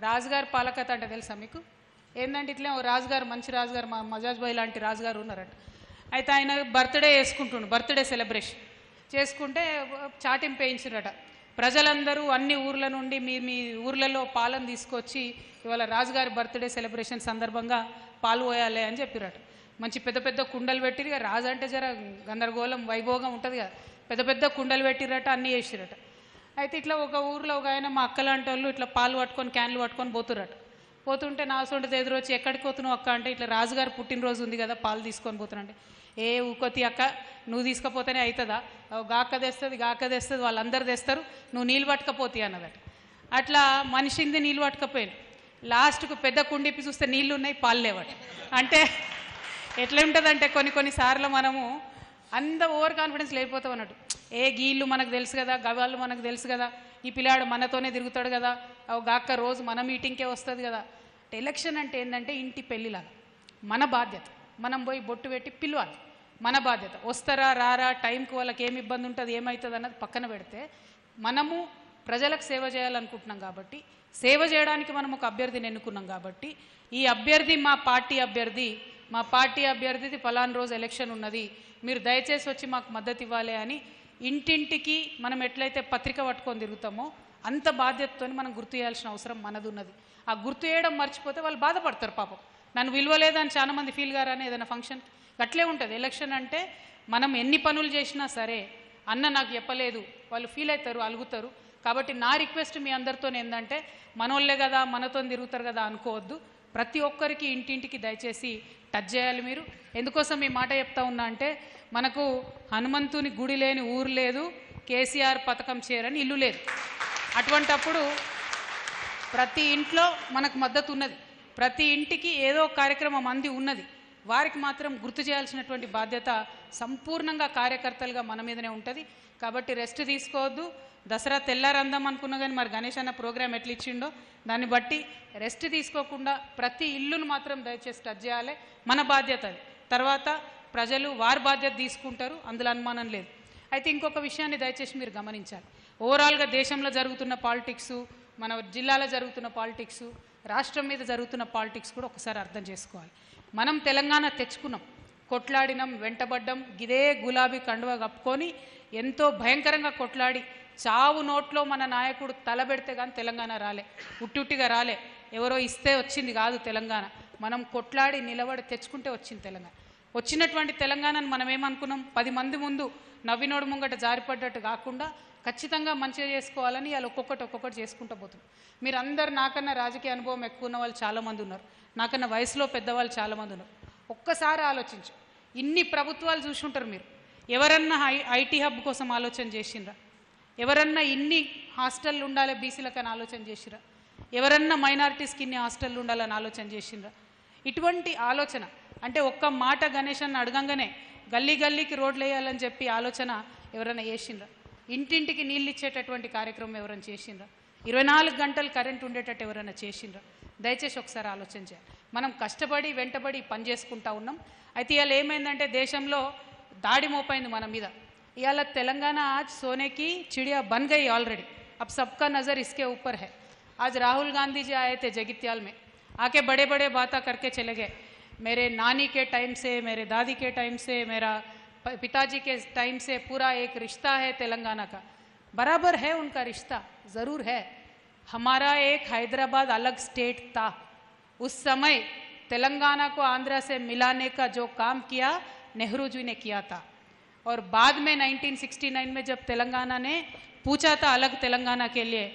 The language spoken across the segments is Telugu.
రాజుగారి పాలకత అంటే తెలుసా మీకు ఏంటంటే ఇట్లే ఓ రాజుగారు మంచి రాజుగారు మా మజాజ్ భాయ్ లాంటి రాజుగారు ఉన్నారట అయితే ఆయన బర్త్డే చేసుకుంటుండు బర్త్డే సెలబ్రేషన్ చేసుకుంటే చాటింపు వేయించారట ప్రజలందరూ అన్ని ఊర్ల నుండి మీ మీ ఊర్లలో పాలను తీసుకొచ్చి ఇవాళ రాజుగారి బర్త్డే సెలబ్రేషన్ సందర్భంగా పాలు పోయాలి అని చెప్పిరట మంచి పెద్ద పెద్ద కుండలు పెట్టిరు ఇక రాజు అంటే జర గందరగోళం వైభోగం ఉంటుంది కదా పెద్ద పెద్ద కుండలు పెట్టిరట అన్నీ చేసిరట అయితే ఇట్లా ఒక ఊర్లో ఒక ఆయన మా అక్కలాంటి వాళ్ళు ఇట్లా పాలు పట్టుకొని క్యాన్లు పట్టుకొని పోతురట పోతుంటే నా సొంత ఎదురు వచ్చి ఎక్కడికి పోతున్నావు అక్క అంటే ఇట్లా రాజుగారు పుట్టినరోజు ఉంది కదా పాలు తీసుకొని పోతున్నాంటే ఏ ఊకొతి అక్క నువ్వు తీసుకపోతేనే అవుతుందా ఓ గాక్క తెస్తుంది గాక్క తెస్తుంది వాళ్ళందరూ తెస్తారు నువ్వు నీళ్ళు పట్టుకపోతే అన్నదట అట్లా మనిషింది నీళ్ళు పట్టుకపోయాను లాస్ట్కు పెద్ద కుండిప్పి చూస్తే నీళ్ళు ఉన్నాయి పాలు లేవట అంటే ఎట్లా ఉంటుందంటే కొన్ని కొన్ని సార్లు మనము అంత ఓవర్ కాన్ఫిడెన్స్ లేకపోతాం అన్నట్టు ఏ గీళ్ళు మనకు తెలుసు కదా గవాళ్ళు మనకు తెలుసు కదా ఈ పిల్లాడు మనతోనే తిరుగుతాడు కదా ఓ గాక్క రోజు మన మీటింగ్కే వస్తుంది కదా అంటే ఎలక్షన్ అంటే ఏంటంటే ఇంటి పెళ్ళిలాగా మన బాధ్యత మనం పోయి బొట్టు పెట్టి పిలవాలి మన బాధ్యత వస్తారా రారా టైంకి వాళ్ళకి ఏమి ఇబ్బంది ఉంటుంది ఏమవుతుంది అన్నది పక్కన పెడితే మనము ప్రజలకు సేవ చేయాలనుకుంటున్నాం కాబట్టి సేవ చేయడానికి మనం ఒక అభ్యర్థిని ఎన్నుకున్నాం కాబట్టి ఈ అభ్యర్థి మా పార్టీ అభ్యర్థి మా పార్టీ అభ్యర్థిది ఫలానా రోజు ఎలక్షన్ ఉన్నది మీరు దయచేసి వచ్చి మాకు మద్దతు ఇవ్వాలి అని ఇంటింటికి మనం ఎట్లయితే పత్రిక పట్టుకొని తిరుగుతామో అంత బాధ్యతతో మనం గుర్తు చేయాల్సిన అవసరం మనది ఉన్నది ఆ గుర్తు చేయడం మర్చిపోతే వాళ్ళు బాధపడతారు పాపం నన్ను విలువలేదని చాలా మంది ఫీల్ గారని ఏదైనా ఫంక్షన్ అట్లే ఉంటుంది ఎలక్షన్ అంటే మనం ఎన్ని పనులు చేసినా సరే అన్న నాకు చెప్పలేదు వాళ్ళు ఫీల్ అవుతారు అలుగుతారు కాబట్టి నా రిక్వెస్ట్ మీ అందరితో ఏంటంటే మనోళ్ళే కదా మనతో తిరుగుతారు కదా అనుకోవద్దు ప్రతి ఒక్కరికి ఇంటింటికి దయచేసి టచ్ చేయాలి మీరు ఎందుకోసం ఈ మాట చెప్తా ఉన్నా అంటే మనకు హనుమంతుని గుడి లేని ఊరు లేదు కేసీఆర్ పథకం చేరని ఇల్లు లేదు అటువంటప్పుడు ప్రతి ఇంట్లో మనకు మద్దతు ఉన్నది ప్రతి ఇంటికి ఏదో ఒక కార్యక్రమం అంది ఉన్నది వారికి మాత్రం గుర్తు చేయాల్సినటువంటి బాధ్యత సంపూర్ణంగా కార్యకర్తలుగా మన మీదనే ఉంటుంది కాబట్టి రెస్ట్ తీసుకోవద్దు దసరా తెల్లారందాం అనుకున్నా కానీ మరి గణేష్ అన్న ప్రోగ్రామ్ ఎట్లా ఇచ్చిండో దాన్ని బట్టి రెస్ట్ తీసుకోకుండా ప్రతి ఇల్లును మాత్రం దయచేసి టచ్ చేయాలి మన బాధ్యత అది తర్వాత ప్రజలు వారి బాధ్యత తీసుకుంటారు అందులో అనుమానం లేదు అయితే ఇంకొక విషయాన్ని దయచేసి మీరు గమనించాలి ఓవరాల్గా దేశంలో జరుగుతున్న పాలిటిక్స్ మన జిల్లాలో జరుగుతున్న పాలిటిక్స్ రాష్ట్రం మీద జరుగుతున్న పాలిటిక్స్ కూడా ఒకసారి అర్థం చేసుకోవాలి మనం తెలంగాణ తెచ్చుకున్నాం కొట్లాడినాం వెంటబడ్డం గిదే గులాబీ కండువ కప్పుకొని ఎంతో భయంకరంగా కొట్లాడి చావు నోట్లో మన నాయకుడు తలబెడితే కానీ తెలంగాణ రాలే ఉట్టుట్టిగా రాలే ఎవరో ఇస్తే వచ్చింది కాదు తెలంగాణ మనం కొట్లాడి నిలబడి తెచ్చుకుంటే వచ్చింది తెలంగాణ వచ్చినటువంటి తెలంగాణను మనం ఏమనుకున్నాం పది మంది ముందు నవ్వినోడు ముంగట జారిపడ్డట్టు కాకుండా ఖచ్చితంగా మంచిగా చేసుకోవాలని వాళ్ళు ఒక్కొక్కటి ఒక్కొక్కటి చేసుకుంటూ పోతున్నాం మీరు అందరు నాకన్నా రాజకీయ అనుభవం ఎక్కువ ఉన్న వాళ్ళు చాలామంది ఉన్నారు నాకన్నా వయసులో పెద్దవాళ్ళు చాలామంది ఉన్నారు ఒక్కసారి ఆలోచించు ఇన్ని ప్రభుత్వాలు చూసుంటారు మీరు ఎవరన్నా ఐ ఐటీ హబ్ కోసం ఆలోచన చేసిండ్రా ఎవరన్నా ఇన్ని హాస్టళ్ళు ఉండాలి బీసీలకని ఆలోచన చేసిరా ఎవరన్నా మైనారిటీస్కి ఇన్ని హాస్టళ్ళు ఉండాలని ఆలోచన చేసిండ్రా ఇటువంటి ఆలోచన అంటే ఒక్క మాట గణేష్ అన్న అడగంగానే గల్లీ గల్లీకి రోడ్లు వేయాలని చెప్పి ఆలోచన ఎవరైనా చేసిండ్రా ఇంటింటికి నీళ్ళు ఇచ్చేటటువంటి కార్యక్రమం ఎవరైనా చేసిండ్రా ఇరవై నాలుగు గంటలు కరెంట్ ఉండేటట్టు ఎవరైనా చేసిండ్రా దయచేసి ఒకసారి ఆలోచన చేయాలి మనం కష్టపడి వెంటబడి పని చేసుకుంటా ఉన్నాం అయితే ఇవాళ ఏమైందంటే దేశంలో దాడి మోపైంది మన మీద ఇవాళ తెలంగాణ आज सोने की चिड़िया बन गई ऑलरेडी अब सबका नज़र इसके ऊपर है आज राहुल गांधी जी आए थे जगित्याल में आके बड़े बड़े बातें करके चले गए मेरे नानी के टाइम से मेरे दादी के टाइम से मेरा प- पिताजी के टाइम से पूरा एक रिश्ता है तेलंगाना का बराबर है उनका रिश्ता ज़रूर है हमारा एक हैदराबाद अलग स्टेट था उस समय तेलंगाना को आंध्रा से मिलाने का जो काम किया नेहरू जी ने किया था और बाद में 1969 में जब तेलंगाना ने पूछा था अलग तेलंगाना के लिए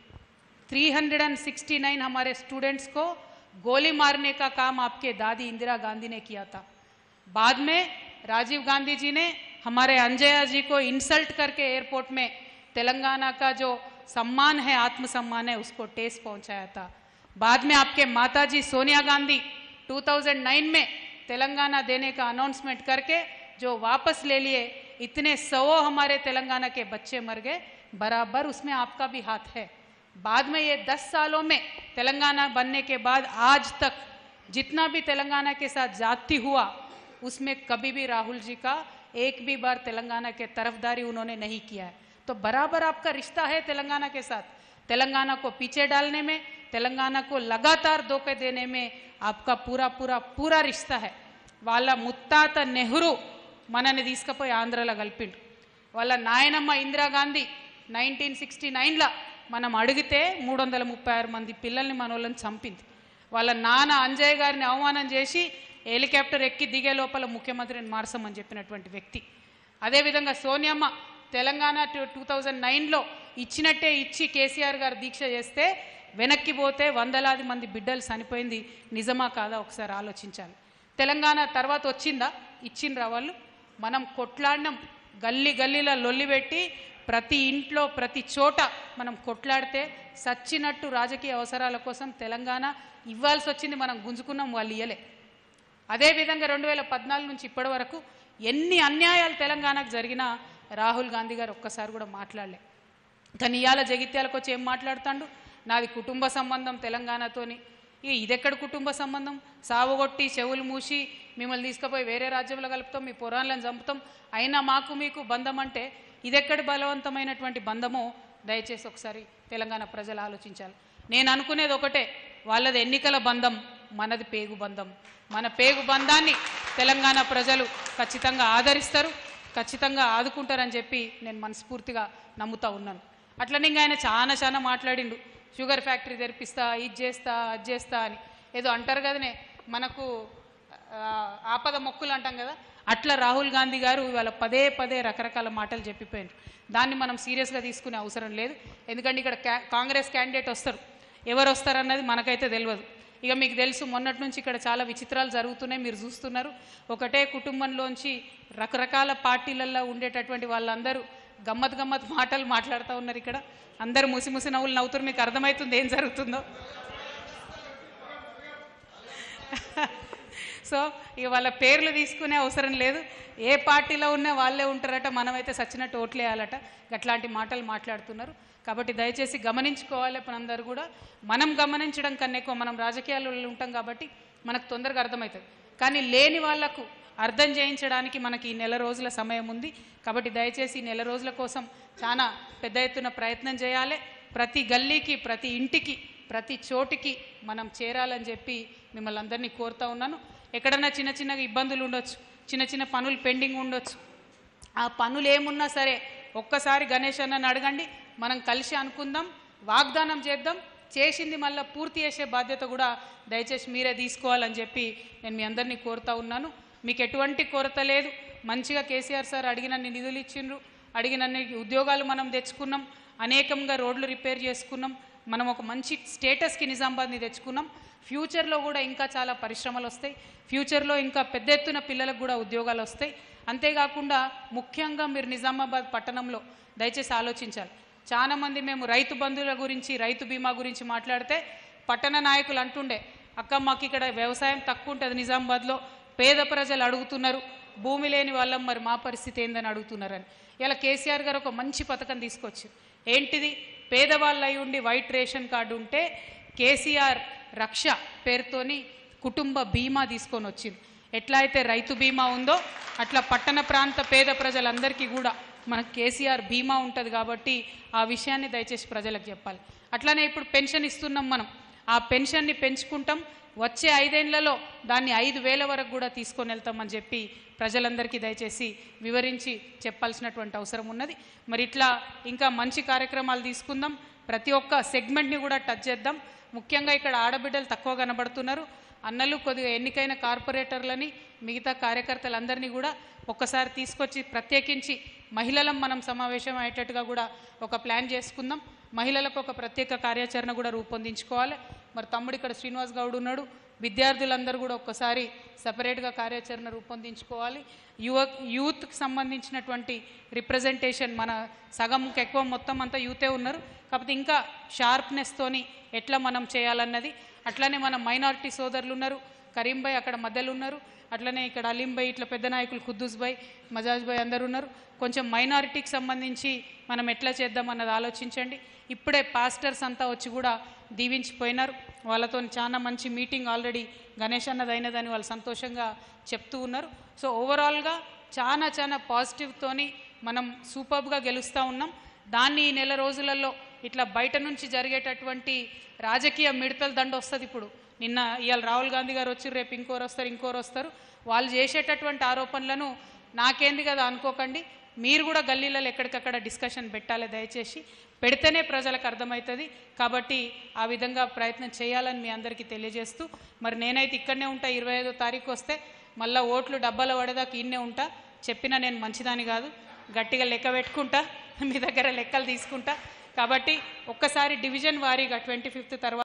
369 हमारे स्टूडेंट्स को गोली मारने का काम आपके दादी इंदिरा गांधी ने किया था बाद में राजीव गांधी जी ने हमारे अंजया जी को इंसल्ट करके एयरपोर्ट में तेलंगाना का जो सम्मान है आत्मसम्मान है उसको ठेस पहुंचाया था बाद में आपके माताजी सोनिया गांधी 2009 में तेलंगाना देने का अनाउंसमेंट करके जो वापस ले लिए इतने सौ हमारे तेलंगाना के बच्चे मर गए बराबर उसमें आपका भी हाथ है बाद में ये दस सालों में तेलंगाना बनने के बाद आज तक जितना भी तेलंगाना के साथ जाति हुआ उसमें कभी भी राहुल जी का एक भी बार तेलंगाना के तरफदारी उन्होंने नहीं किया है तो बराबर आपका रिश्ता है तेलंगाना के साथ तेलंगाना को पीछे डालने में तेलंगाना को लगातार धोखे देने में आपका पूरा पूरा पूरा रिश्ता है వాళ్ళ ముత్తాత నెహ్రూ మనని తీసుకుపోయి ఆంధ్రలో కలిపిండు వాళ్ళ నాయనమ్మ ఇందిరాగాంధీ నైన్టీన్ సిక్స్టీ నైన్లో మనం అడిగితే మూడు వందల ముప్పై ఆరు మంది పిల్లల్ని మన వాళ్ళని చంపింది వాళ్ళ నాన్న అంజయ్ గారిని అవమానం చేసి హెలికాప్టర్ ఎక్కి దిగే లోపల ముఖ్యమంత్రిని మార్చమని చెప్పినటువంటి వ్యక్తి అదేవిధంగా సోనియమ్మ తెలంగాణ టూ థౌజండ్ నైన్లో ఇచ్చినట్టే ఇచ్చి కేసీఆర్ గారు దీక్ష చేస్తే వెనక్కి పోతే వందలాది మంది బిడ్డలు చనిపోయింది నిజమా కాదా ఒకసారి ఆలోచించాలి తెలంగాణ తర్వాత వచ్చిందా ఇచ్చిండ్రా వాళ్ళు మనం కొట్లాడినాం గల్లీ గల్లీలో లొల్లి పెట్టి ప్రతి ఇంట్లో ప్రతి చోట మనం కొట్లాడితే సచ్చినట్టు రాజకీయ అవసరాల కోసం తెలంగాణ ఇవ్వాల్సి వచ్చింది మనం గుంజుకున్నాం వాళ్ళు ఇయ్యలే అదేవిధంగా రెండు వేల పద్నాలుగు నుంచి ఇప్పటి వరకు ఎన్ని అన్యాయాలు తెలంగాణకు జరిగినా రాహుల్ గాంధీ గారు ఒక్కసారి కూడా మాట్లాడలే కానీ ఇవాళ జగిత్యాలకు వచ్చి ఏం మాట్లాడుతాడు నాది కుటుంబ సంబంధం తెలంగాణతోని ఇక ఇదెక్కడ కుటుంబ సంబంధం సావగొట్టి చెవులు మూసి మిమ్మల్ని తీసుకుపోయి వేరే రాజ్యంలో కలుపుతాం మీ పురాణాలను చంపుతాం అయినా మాకు మీకు బంధం అంటే ఇదెక్కడి బలవంతమైనటువంటి బంధమో దయచేసి ఒకసారి తెలంగాణ ప్రజలు ఆలోచించాలి నేను అనుకునేది ఒకటే వాళ్ళది ఎన్నికల బంధం మనది పేగు బంధం మన పేగు బంధాన్ని తెలంగాణ ప్రజలు ఖచ్చితంగా ఆదరిస్తారు ఖచ్చితంగా ఆదుకుంటారని చెప్పి నేను మనస్ఫూర్తిగా నమ్ముతా ఉన్నాను అట్లనే ఇంకా ఆయన చాలా చాలా మాట్లాడిండు షుగర్ ఫ్యాక్టరీ తెరిపిస్తా ఇది చేస్తా అది చేస్తా అని ఏదో అంటారు కదనే మనకు ఆ, ఆపద మొక్కులు అంటాం కదా అట్లా రాహుల్ గాంధీ గారు ఇవాళ పదే పదే రకరకాల మాటలు చెప్పిపోయారు దాన్ని మనం సీరియస్గా తీసుకునే అవసరం లేదు ఎందుకంటే ఇక్కడ కా- కాంగ్రెస్ క్యాండిడేట్ వస్తారు ఎవరు వస్తారన్నది మనకైతే తెలియదు ఇక మీకు తెలుసు మొన్నటి నుంచి ఇక్కడ చాలా విచిత్రాలు జరుగుతున్నాయి మీరు చూస్తున్నారు ఒకటే కుటుంబంలోంచి రకరకాల పార్టీలలో ఉండేటటువంటి వాళ్ళందరూ గమ్మత్ గమ్మత్ మాటలు మాట్లాడుతూ ఉన్నారు ఇక్కడ అందరూ ముసి ముసి నవ్వులు నవ్వుతారు మీకు అర్థమవుతుంది ఏం జరుగుతుందో సో ఇక వాళ్ళ పేర్లు తీసుకునే అవసరం లేదు ఏ పార్టీలో ఉన్నా వాళ్ళే ఉంటారట మనమైతే సచ్చినట్టు ఓట్లేయాలట అట్లాంటి మాటలు మాట్లాడుతున్నారు కాబట్టి దయచేసి గమనించుకోవాలి మనందరూ కూడా మనం గమనించడం కన్నా ఎక్కువ మనం రాజకీయాల్లో ఉంటాం కాబట్టి మనకు తొందరగా అర్థమవుతుంది కానీ లేని వాళ్లకు అర్థం చేయించడానికి మనకి ఈ నెల రోజుల సమయం ఉంది కాబట్టి దయచేసి ఈ నెల రోజుల కోసం చాలా పెద్ద ఎత్తున ప్రయత్నం చేయాలి ప్రతి గల్లీకి ప్రతి ఇంటికి ప్రతి చోటికి మనం చేరాలని చెప్పి మిమ్మల్ని అందరినీ కోరుతా ఉన్నాను ఎక్కడన్నా చిన్న చిన్నగా ఇబ్బందులు ఉండొచ్చు చిన్న చిన్న పనులు పెండింగ్ ఉండొచ్చు ఆ పనులు ఏమున్నా సరే ఒక్కసారి గణేష్ అన్నని అడగండి మనం కలిసి అనుకుందాం వాగ్దానం చేద్దాం చేసింది మళ్ళీ పూర్తి చేసే బాధ్యత కూడా దయచేసి మీరే తీసుకోవాలని చెప్పి నేను మీ అందరినీ కోరుతా ఉన్నాను మీకు ఎటువంటి కొరత లేదు మంచిగా కేసీఆర్ సార్ అడిగినన్ని నిధులు ఇచ్చిండ్రు అడిగినన్ని ఉద్యోగాలు మనం తెచ్చుకున్నాం అనేకంగా రోడ్లు రిపేర్ చేసుకున్నాం మనం ఒక మంచి స్టేటస్కి నిజామాబాద్ని తెచ్చుకున్నాం ఫ్యూచర్లో కూడా ఇంకా చాలా పరిశ్రమలు వస్తాయి ఫ్యూచర్లో ఇంకా పెద్ద ఎత్తున పిల్లలకు కూడా ఉద్యోగాలు వస్తాయి అంతేకాకుండా ముఖ్యంగా మీరు నిజామాబాద్ పట్టణంలో దయచేసి ఆలోచించాలి చాలా మంది మేము రైతు బంధువుల గురించి రైతు బీమా గురించి మాట్లాడితే పట్టణ నాయకులు అంటుండే అక్క మాకు ఇక్కడ వ్యవసాయం తక్కువ ఉంటుంది నిజామాబాద్లో పేద ప్రజలు అడుగుతున్నారు భూమి లేని వాళ్ళం మరి మా పరిస్థితి ఏందని అడుగుతున్నారని ఇలా కేసీఆర్ గారు ఒక మంచి పథకం తీసుకొచ్చి ఏంటిది పేదవాళ్ళు అయి ఉండి వైట్ రేషన్ కార్డు ఉంటే కేసీఆర్ రక్ష పేరుతోని కుటుంబ బీమా తీసుకొని వచ్చింది ఎట్లా అయితే రైతు బీమా ఉందో అట్లా పట్టణ ప్రాంత పేద ప్రజలందరికీ కూడా మనకు కేసీఆర్ బీమా ఉంటుంది కాబట్టి ఆ విషయాన్ని దయచేసి ప్రజలకు చెప్పాలి అట్లానే ఇప్పుడు పెన్షన్ ఇస్తున్నాం మనం ఆ పెన్షన్ని పెంచుకుంటాం వచ్చే ఐదేళ్లలో దాన్ని ఐదు వేల వరకు కూడా తీసుకొని వెళ్తామని చెప్పి ప్రజలందరికీ దయచేసి వివరించి చెప్పాల్సినటువంటి అవసరం ఉన్నది మరి ఇట్లా ఇంకా మంచి కార్యక్రమాలు తీసుకుందాం ప్రతి ఒక్క సెగ్మెంట్ని కూడా టచ్ చేద్దాం ముఖ్యంగా ఇక్కడ ఆడబిడ్డలు తక్కువ కనబడుతున్నారు అన్నలు కొద్దిగా ఎన్నికైన కార్పొరేటర్లని మిగతా కార్యకర్తలందరినీ కూడా ఒక్కసారి తీసుకొచ్చి ప్రత్యేకించి మహిళలం మనం సమావేశం అయ్యేటట్టుగా కూడా ఒక ప్లాన్ చేసుకుందాం మహిళలకు ఒక ప్రత్యేక కార్యాచరణ కూడా రూపొందించుకోవాలి మరి తమ్ముడు ఇక్కడ శ్రీనివాస్ గౌడ్ ఉన్నాడు విద్యార్థులందరూ కూడా ఒక్కసారి సపరేట్గా కార్యాచరణ రూపొందించుకోవాలి యువ యూత్కి సంబంధించినటువంటి రిప్రజెంటేషన్ మన సగంకి ఎక్కువ మొత్తం అంతా యూతే ఉన్నారు కాకపోతే ఇంకా షార్ప్నెస్తోని ఎట్లా మనం చేయాలన్నది అట్లానే మన మైనారిటీ సోదరులు ఉన్నారు కరీం భాయ్ అక్కడ మధ్యలో ఉన్నారు అట్లనే ఇక్కడ అలీం భాయ్ ఇట్లా పెద్ద నాయకులు ఖుద్దూస్ భాయ్ మజాజ్ భాయ్ అందరు ఉన్నారు కొంచెం మైనారిటీకి సంబంధించి మనం ఎట్లా చేద్దాం అన్నది ఆలోచించండి ఇప్పుడే పాస్టర్స్ అంతా వచ్చి కూడా దీవించిపోయినారు వాళ్ళతో చాలా మంచి మీటింగ్ ఆల్రెడీ గణేష్ అన్నది అయినదని వాళ్ళు సంతోషంగా చెప్తూ ఉన్నారు సో ఓవరాల్గా చాలా చాలా పాజిటివ్తోని మనం సూపర్గా గెలుస్తూ ఉన్నాం దాన్ని ఈ నెల రోజులలో ఇట్లా బయట నుంచి జరిగేటటువంటి రాజకీయ మిడతల దండ వస్తుంది ఇప్పుడు నిన్న ఇవాళ రాహుల్ గాంధీ గారు వచ్చి రేపు ఇంకోరు వస్తారు ఇంకోరు వస్తారు వాళ్ళు చేసేటటువంటి ఆరోపణలను నాకేంది కదా అనుకోకండి మీరు కూడా గల్లీలలో ఎక్కడికక్కడ డిస్కషన్ పెట్టాలి దయచేసి పెడితేనే ప్రజలకు అర్థమవుతుంది కాబట్టి ఆ విధంగా ప్రయత్నం చేయాలని మీ అందరికీ తెలియజేస్తూ మరి నేనైతే ఇక్కడనే ఉంటా ఇరవై ఐదో తారీఖు వస్తే మళ్ళీ ఓట్లు డబ్బాల పడేదాకా ఇన్నే ఉంటా చెప్పినా నేను మంచిదాని కాదు గట్టిగా లెక్క పెట్టుకుంటా మీ దగ్గర లెక్కలు తీసుకుంటా కాబట్టి ఒక్కసారి డివిజన్ వారీగా ట్వంటీ ఫిఫ్త్ తర్వాత